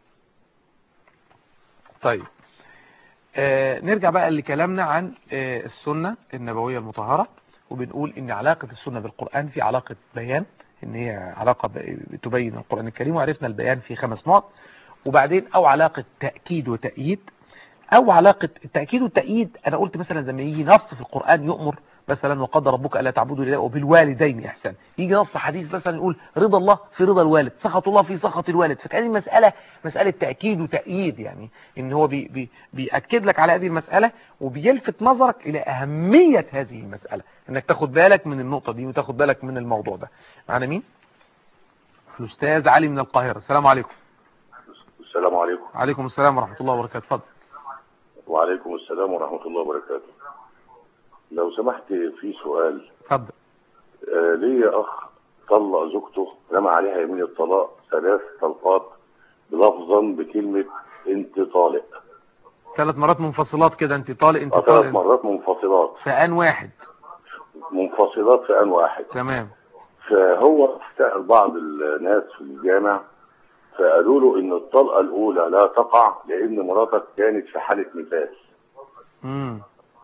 S1: طيب آه نرجع بقى لكلامنا عن آه السنة النبوية المطهرة وبنقول ان علاقة السنة بالقرآن في علاقة بيان ان هي علاقة ب- تبين القرآن الكريم وعرفنا البيان في خمس نقط وبعدين او علاقة تأكيد وتأييد او علاقة التأكيد والتأييد انا قلت مثلا لما يجي نص في القرآن يؤمر مثلا وقدر ربك الا تعبدوا الا إياه وبالوالدين احسان يجي نص حديث مثلا يقول رضا الله في رضا الوالد سخط الله في سخط الوالد فكان المساله مساله تاكيد وتاييد يعني ان هو بي بي بياكد لك على هذه المساله وبيلفت نظرك الى اهميه هذه المساله انك تاخد بالك من النقطه دي وتاخد بالك من الموضوع ده معنا مين الاستاذ علي من القاهره السلام عليكم
S7: السلام عليكم
S1: عليكم السلام ورحمه الله وبركاته اتفضل
S7: وعليكم السلام ورحمة الله وبركاته لو سمحت في سؤال
S1: اتفضل
S7: آه ليا أخ طلق زوجته رمى عليها يمين الطلاق ثلاث طلقات بلفظا بكلمة انت طالق
S1: ثلاث مرات منفصلات كده انت طالق انت
S7: آه، ثلاث
S1: طالق
S7: مرات منفصلات
S1: في ان واحد
S7: منفصلات في آن واحد
S1: تمام
S7: فهو سأل بعض الناس في الجامع فقالوا له ان الطلقة الاولى لا تقع لان مراتك كانت في حالة نفاس
S1: امم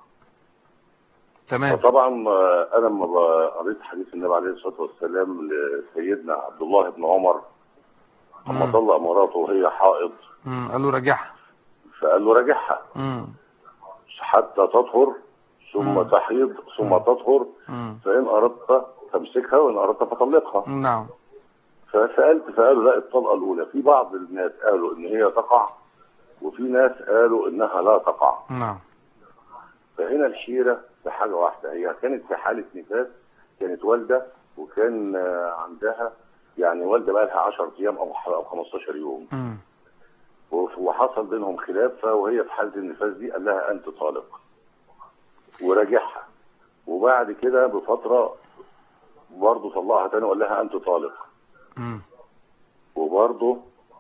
S1: تمام
S7: فطبعا آه، انا لما قريت حديث النبي عليه الصلاه والسلام لسيدنا عبد الله بن عمر لما
S1: مم.
S7: طلق مراته وهي حائض
S1: امم قال له راجعها
S7: فقال له راجعها
S1: امم
S7: حتى تطهر ثم
S1: مم.
S7: تحيض ثم
S1: مم.
S7: تطهر
S1: امم
S7: فان اردت تمسكها وان اردت فطلقها
S1: نعم
S7: فسالت فقالوا لا الطلقه الاولى في بعض الناس قالوا ان هي تقع وفي ناس قالوا انها لا تقع
S1: نعم
S7: فهنا الحيرة في حاجة واحدة هي كانت في حالة نفاس كانت والدة وكان آه، عندها يعني والدة بقى لها 10 أيام أو ح- أو 15 يوم
S1: امم
S7: وف- وحصل بينهم خلاف وهي في حالة النفاس دي قال لها أنت طالق وراجعها وبعد كده بفترة برضه طلقها تاني وقال لها أنت طالق
S1: امم
S7: وبرضه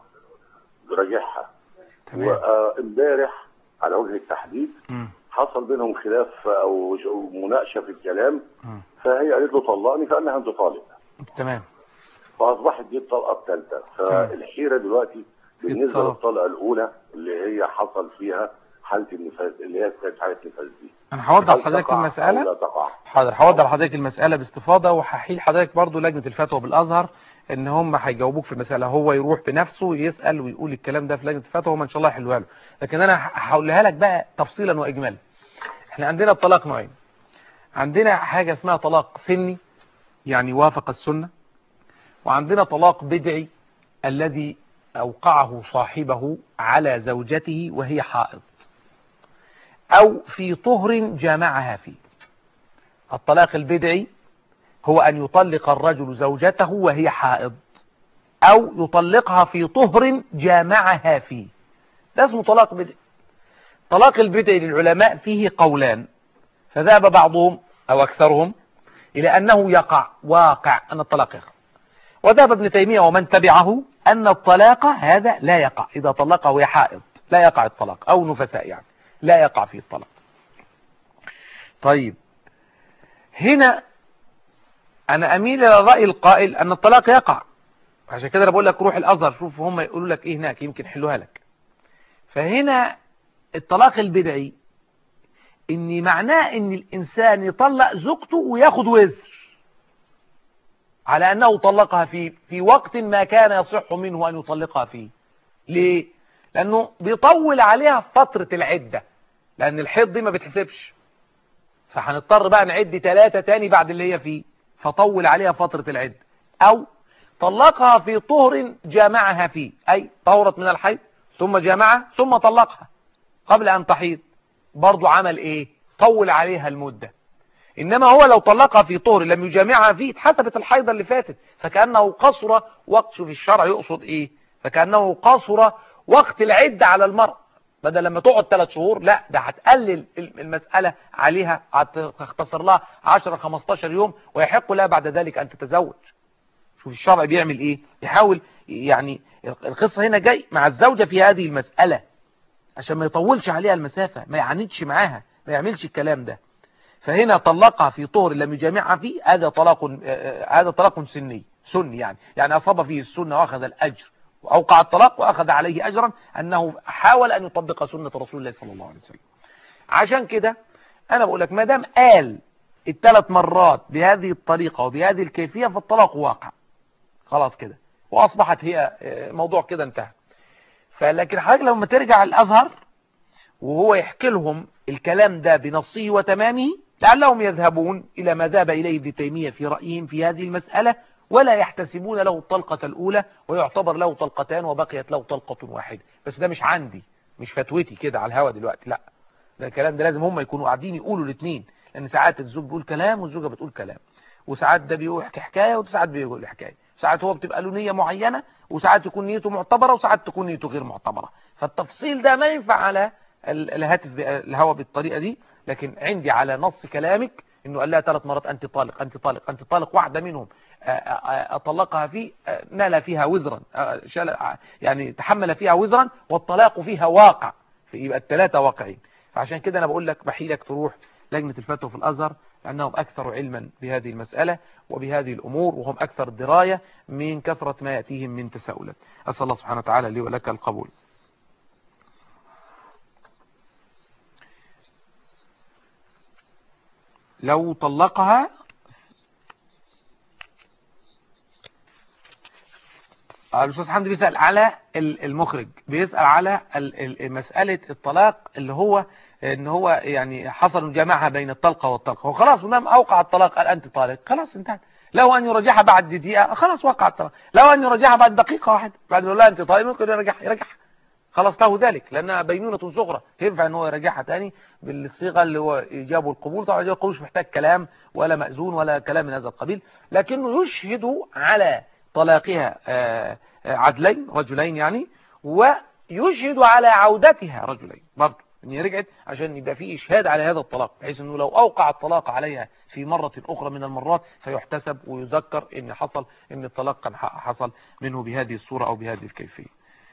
S7: راجعها
S1: تمام
S7: وامبارح على وجه التحديد
S1: امم
S7: حصل بينهم خلاف أو أو مناقشة في الكلام
S1: امم
S7: فهي قالت له طلقني فقال لها انت طالق
S1: تمام
S7: فاصبحت دي الطلقه الثالثه فالحيره دلوقتي بالنسبه
S1: الطلق.
S7: للطلقه الاولى اللي هي حصل فيها حاله النفاس اللي هي كانت حاله النفاس دي
S1: انا هوضح
S7: هل
S1: لحضرتك
S7: تقع أو
S1: المساله
S7: لا تقع
S1: حاضر هوضح لحضرتك المسألة باستفاضة وهحيل حضرتك برضو لجنة الفتوى بالأزهر ان هم هيجاوبوك في المسألة هو يروح بنفسه ويسأل ويقول الكلام ده في لجنة الفتوى هم ان شاء الله يحلوها له لكن انا هقولها لك بقى تفصيلا واجمالا احنا عندنا الطلاق نوعين عندنا حاجة اسمها طلاق سني يعني وافق السنة وعندنا طلاق بدعي الذي أوقعه صاحبه على زوجته وهي حائض أو في طهر جامعها فيه الطلاق البدعي هو أن يطلق الرجل زوجته وهي حائض أو يطلقها في طهر جامعها فيه ده اسمه طلاق بدعي طلاق البدعي للعلماء فيه قولان فذهب بعضهم أو أكثرهم إلى أنه يقع واقع أن الطلاق يقع وذهب ابن تيمية ومن تبعه أن الطلاق هذا لا يقع إذا طلقه وهي حائض لا يقع الطلاق أو نفساء يعني لا يقع فيه الطلاق طيب هنا أنا أميل إلى الرأي القائل أن الطلاق يقع عشان كده أنا بقول لك روح الأزهر شوف هم يقولوا لك إيه هناك يمكن حلوها لك فهنا الطلاق البدعي إن معناه إن الإنسان يطلق زوجته وياخد وزر على أنه طلقها في في وقت ما كان يصح منه أن يطلقها فيه ليه؟ لأنه بيطول عليها فترة العدة لأن الحيض دي ما بتحسبش فهنضطر بقى نعد ثلاثة تاني بعد اللي هي فيه فطول عليها فترة العدة أو طلقها في طهر جامعها فيه أي طهرت من الحيض ثم جامعها ثم طلقها قبل أن تحيض برضو عمل إيه طول عليها المدة إنما هو لو طلقها في طهر لم يجامعها فيه اتحسبت الحيضة اللي فاتت فكأنه قصر وقت شوف الشرع يقصد إيه فكأنه قصر وقت العدة على المرأة بدل لما تقعد ثلاث شهور لا ده هتقلل المسألة عليها هتختصر لها 10 15 يوم ويحق لها بعد ذلك أن تتزوج شوف الشرع بيعمل إيه يحاول يعني القصة هنا جاي مع الزوجة في هذه المسألة عشان ما يطولش عليها المسافة ما يعاندش معاها ما يعملش الكلام ده فهنا طلقها في طهر لم يجامعها فيه هذا طلاق هذا طلاق سني سني يعني يعني أصاب فيه السنة وأخذ الأجر وأوقع الطلاق وأخذ عليه أجرا أنه حاول أن يطبق سنة رسول الله صلى الله عليه وسلم عشان كده أنا بقول لك ما دام قال الثلاث مرات بهذه الطريقة وبهذه الكيفية فالطلاق واقع خلاص كده وأصبحت هي موضوع كده انتهى فلكن حضرتك لما ترجع الأزهر وهو يحكي لهم الكلام ده بنصه وتمامه لعلهم يذهبون إلى ما ذهب إليه ابن تيمية في رأيهم في هذه المسألة ولا يحتسبون له الطلقة الأولى ويعتبر له طلقتان وبقيت له طلقة واحدة بس ده مش عندي مش فتوتي كده على الهوا دلوقتي لا ده الكلام ده لازم هم يكونوا قاعدين يقولوا الاثنين لأن ساعات الزوج بيقول كلام والزوجة بتقول كلام وساعات ده بيحكي حكاية وساعات بيقول حكاية ساعات هو بتبقى له نية معينة وساعات تكون نيته معتبرة وساعات تكون نيته غير معتبرة فالتفصيل ده ما ينفع على ال- الهاتف ب- الهوا بالطريقة دي لكن عندي على نص كلامك انه قال لها ثلاث مرات انت طالق انت طالق انت طالق واحدة منهم آه، آه، اطلقها فيه آه، نال فيها وزرا آه، شال آه، يعني تحمل فيها وزرا والطلاق فيها واقع يبقى الثلاثة واقعين فعشان كده انا بقول لك بحيلك تروح لجنة الفتوى في الازهر لانهم اكثر علما بهذه المسألة وبهذه الامور وهم اكثر دراية من كثرة ما يأتيهم من تساؤلات اسال الله سبحانه وتعالى لي ولك القبول لو طلقها الأستاذ حمدي بيسأل على ال- المخرج بيسأل على ال- ال- مسألة الطلاق اللي هو ان هو يعني حصل جماعة بين الطلقة والطلقة وخلاص ونام أوقع الطلاق قال أنت طالق خلاص انتهت لو أن يرجعها بعد دقيقة خلاص وقع الطلاق لو أن يرجعها بعد دقيقة واحدة بعد ما يقول لها أنت طالق ممكن يرجعها يرجعها خلاص له ذلك لأنها بينونة صغرى ينفع ان هو يرجعها تاني بالصيغة اللي هو إيجاب والقبول طبعا إيجاب والقبول مش محتاج كلام ولا مأذون ولا كلام من هذا القبيل لكنه يشهد على طلاقها آه، آه، عدلين رجلين يعني ويشهد على عودتها رجلين برضه ان هي رجعت عشان يبقى في اشهاد على هذا الطلاق بحيث انه لو اوقع الطلاق عليها في مرة اخرى من المرات فيحتسب ويذكر ان حصل ان الطلاق كان ح- حصل منه بهذه الصورة او بهذه الكيفية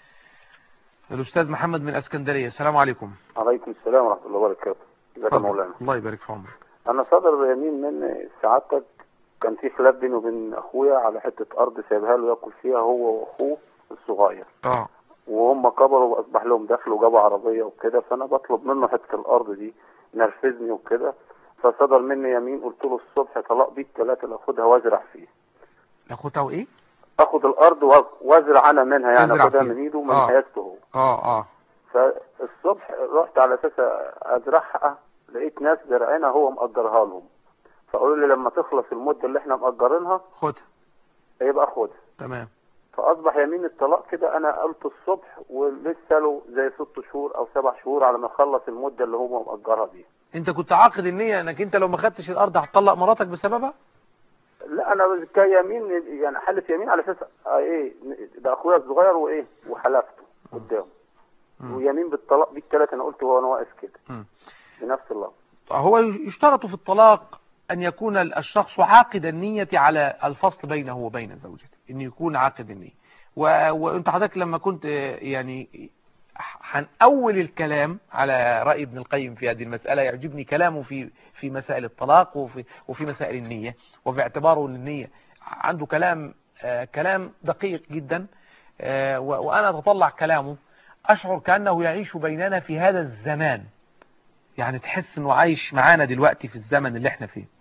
S1: الاستاذ محمد من اسكندرية السلام عليكم
S8: عليكم السلام ورحمة الله وبركاته ازيك يا
S1: اتفضل.
S8: مولانا
S1: الله يبارك في عمرك
S8: انا صدر يمين من سعادتك كان في خلاف بيني وبين اخويا على حتة ارض سايبها له ياكل فيها هو واخوه الصغير
S1: اه
S8: وهم كبروا واصبح لهم دخل وجابوا عربية وكده فانا بطلب منه حتة الارض دي نرفزني وكده فصدر مني يمين قلت له الصبح طلاق بيت ثلاثة اللي اخدها وازرع فيه
S1: اخوته ايه
S8: اخد الارض وأ- وازرع انا منها يعني
S1: تزرع
S8: اخدها
S1: فيها.
S8: من ايده ومن
S1: آه.
S8: حياته هو
S1: اه اه
S8: فالصبح رحت على اساس ازرعها لقيت ناس زارعينها هو مأجرها لهم فقالوا لي لما تخلص المدة اللي احنا مأجرينها
S1: خدها
S8: يبقى خدها
S1: تمام
S8: فأصبح يمين الطلاق كده أنا قلت الصبح ولسه له زي ست شهور أو سبع شهور على ما يخلص المدة اللي هو مأجرها بيها
S1: انت كنت عاقد النية انك انت لو ما خدتش الارض هتطلق مراتك بسببها
S8: لا أنا كيمين يعني حلف يمين على أساس آه إيه ده أخويا الصغير وإيه وحلفته قدامه
S1: مم.
S8: ويمين بالطلاق بالثلاثة أنا قلت هو أنا واقف كده
S1: مم.
S8: بنفس اللفظ
S1: هو يشترط في الطلاق أن يكون الشخص عاقد النية على الفصل بينه وبين زوجته أن يكون عاقد النية و... وأنت حضرتك لما كنت آه، يعني هنأول الكلام على رأي ابن القيم في هذه المسألة يعجبني كلامه في في مسائل الطلاق وفي وفي مسائل النية وفي اعتباره للنية عنده كلام آه، كلام دقيق جدا آه، و- وأنا أتطلع كلامه أشعر كأنه يعيش بيننا في هذا الزمان يعني تحس انه عايش معانا دلوقتي في الزمن اللي احنا فيه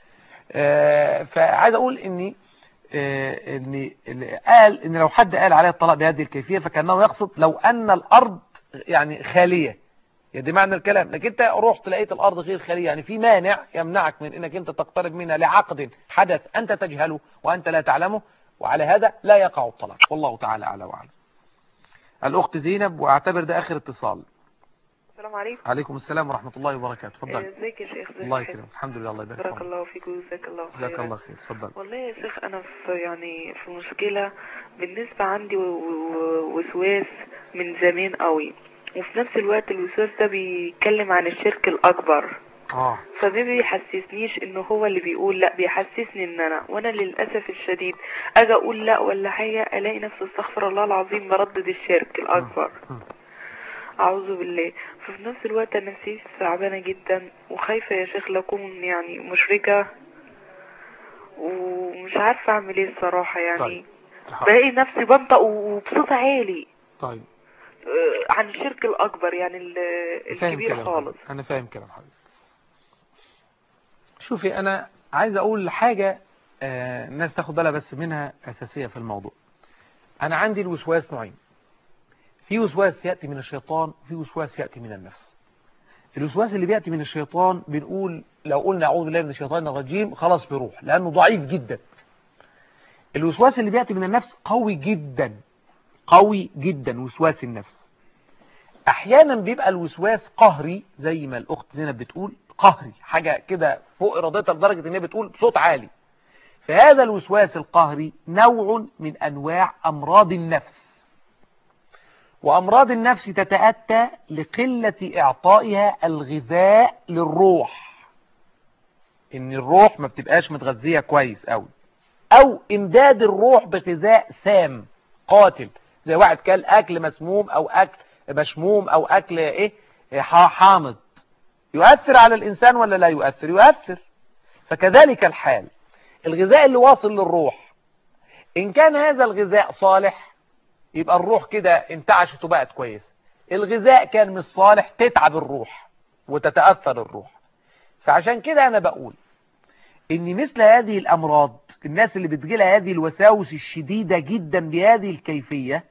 S1: آه، فعايز اقول اني آه، ان اللي قال ان لو حد قال عليها الطلاق بهذه الكيفية فكأنه يقصد لو ان الارض يعني خالية يعني دي معنى الكلام لكن انت رحت لقيت الارض غير خالية يعني في مانع يمنعك من انك انت تقترب منها لعقد حدث انت تجهله وانت لا تعلمه وعلى هذا لا يقع الطلاق والله تعالى اعلى واعلم الاخت زينب واعتبر ده اخر اتصال
S9: السلام عليكم
S1: عليكم السلام ورحمة الله وبركاته اتفضل
S9: ازيك يا شيخ ازيك
S1: الله
S9: يا حبيبي؟
S1: يكرمك الحمد لله الله يبارك
S9: بارك
S1: فيك
S9: الله فيك وجزاك الله
S1: جزاك
S9: خيرا
S1: الله خير اتفضل
S9: والله يا شيخ انا في يعني في مشكلة بالنسبة عندي و- و- وسواس من زمان قوي وفي نفس الوقت الوسواس ده بيتكلم عن الشرك الاكبر
S1: اه
S9: فما بيحسسنيش انه هو اللي بيقول لا بيحسسني ان انا وانا للاسف الشديد اجي اقول لا ولا حاجه الاقي نفسي استغفر الله العظيم بردد الشرك الاكبر
S1: مم.
S9: اعوذ بالله ففي نفس الوقت انا نفسيتي تعبانه جدا وخايفه يا شيخ لاكون يعني مشركه ومش عارفه اعمل ايه الصراحه يعني
S1: طيب.
S9: بلاقي نفسي بنطق وبصوت عالي
S1: طيب
S9: آه، عن الشرك الاكبر يعني ال-
S1: فاهم
S9: الكبير
S1: كلام
S9: خالص
S1: حضرتك. انا فاهم كلام حضرتك شوفي انا عايز اقول حاجة آه، الناس تاخد بالها بس منها اساسية في الموضوع انا عندي الوسواس نوعين في وسواس يأتي من الشيطان وفي وسواس يأتي من النفس الوسواس اللي بيأتي من الشيطان بنقول لو قلنا أعوذ بالله من الشيطان الرجيم خلاص بيروح لأنه ضعيف جدا الوسواس اللي بيأتي من النفس قوي جدا قوي جدا وسواس النفس احيانا بيبقى الوسواس قهري زي ما الاخت زينب بتقول قهري حاجة كده فوق ارادتها لدرجة ان هي بتقول بصوت عالي فهذا الوسواس القهري نوع من انواع امراض النفس وامراض النفس تتأتى لقلة اعطائها الغذاء للروح ان الروح ما بتبقاش متغذية كويس قوي او امداد الروح بغذاء سام قاتل زي واحد كل اكل مسموم او اكل مشموم او اكل ايه حامض يؤثر على الانسان ولا لا يؤثر يؤثر فكذلك الحال الغذاء اللي واصل للروح ان كان هذا الغذاء صالح يبقى الروح كده انتعشت وبقت كويس الغذاء كان مش صالح تتعب الروح وتتأثر الروح فعشان كده انا بقول ان مثل هذه الامراض الناس اللي بتجيلها هذه الوساوس الشديدة جدا بهذه الكيفية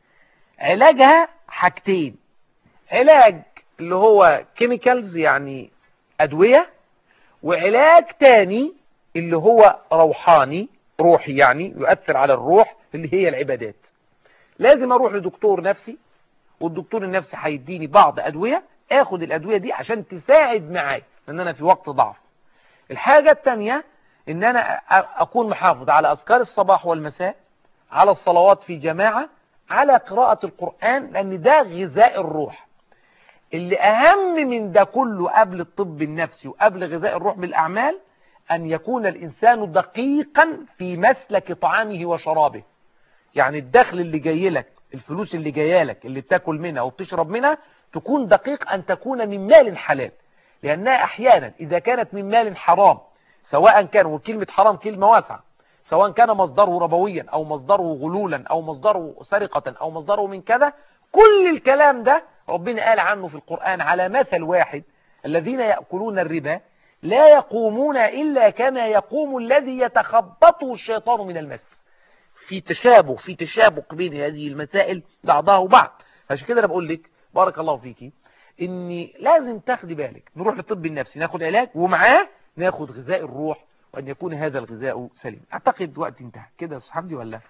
S1: علاجها حاجتين علاج اللي هو كيميكالز يعني ادوية وعلاج تاني اللي هو روحاني روحي يعني يؤثر على الروح اللي هي العبادات لازم اروح لدكتور نفسي والدكتور النفسي هيديني بعض ادوية اخد الادوية دي عشان تساعد معايا لان انا في وقت ضعف الحاجة التانية ان انا اكون محافظ على اذكار الصباح والمساء على الصلوات في جماعة على قراءة القرآن لان ده غذاء الروح اللي اهم من ده كله قبل الطب النفسي وقبل غذاء الروح بالاعمال ان يكون الانسان دقيقا في مسلك طعامه وشرابه يعني الدخل اللي جاي لك الفلوس اللي جايه لك اللي بتاكل منها وبتشرب منها تكون دقيق ان تكون من مال حلال لانها احيانا اذا كانت من مال حرام سواء كان وكلمة حرام كلمة واسعة سواء كان مصدره ربويا او مصدره غلولا او مصدره سرقة او مصدره من كذا كل الكلام ده ربنا قال عنه في القرآن على مثل واحد الذين يأكلون الربا لا يقومون إلا كما يقوم الذي يتخبطه الشيطان من المس في تشابه في تشابك بين هذه المسائل بعضها وبعض عشان كده انا بقول لك بارك الله فيكي اني لازم تاخدي بالك نروح للطب النفسي ناخد علاج ومعاه ناخد غذاء الروح وان يكون هذا الغذاء سليم اعتقد وقت انتهى كده يا صحابي ولا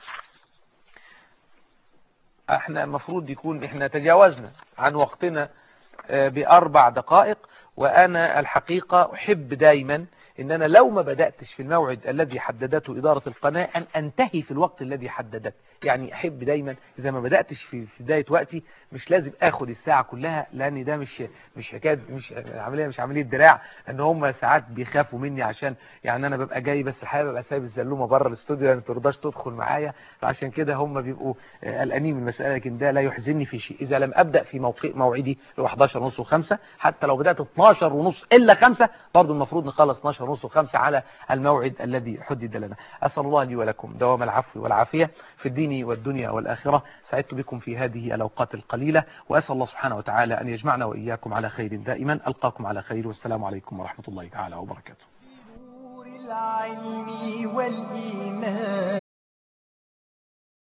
S1: احنا المفروض يكون احنا تجاوزنا عن وقتنا باربع دقائق وانا الحقيقة احب دايما ان انا لو ما بدأتش في الموعد الذي حددته ادارة القناة ان انتهي في الوقت الذي حددت يعني احب دايما اذا ما بدأتش في بداية وقتي مش لازم اخد الساعة كلها لان ده مش مش حكايه مش عملية مش عملية دراع ان هم ساعات بيخافوا مني عشان يعني انا ببقى جاي بس الحقيقة ببقى سايب الزلومة بره الاستوديو يعني ما ترضاش تدخل معايا فعشان كده هم بيبقوا قلقانين من المسألة لكن ده لا يحزنني في شيء اذا لم ابدأ في موقع موعدي ل 11 ونص و5 حتى لو بدأت 12 ونص الا 5 برضه المفروض نخلص 12 ونص و5 على الموعد الذي حدد لنا أسأل الله لي ولكم دوام العفو والعافية في الدين والدنيا والآخرة سعدت بكم في هذه الأوقات القليلة وأسأل الله سبحانه وتعالى أن يجمعنا وإياكم على خير دائما ألقاكم على خير والسلام عليكم ورحمة الله تعالى وبركاته
S10: العلم والإيمان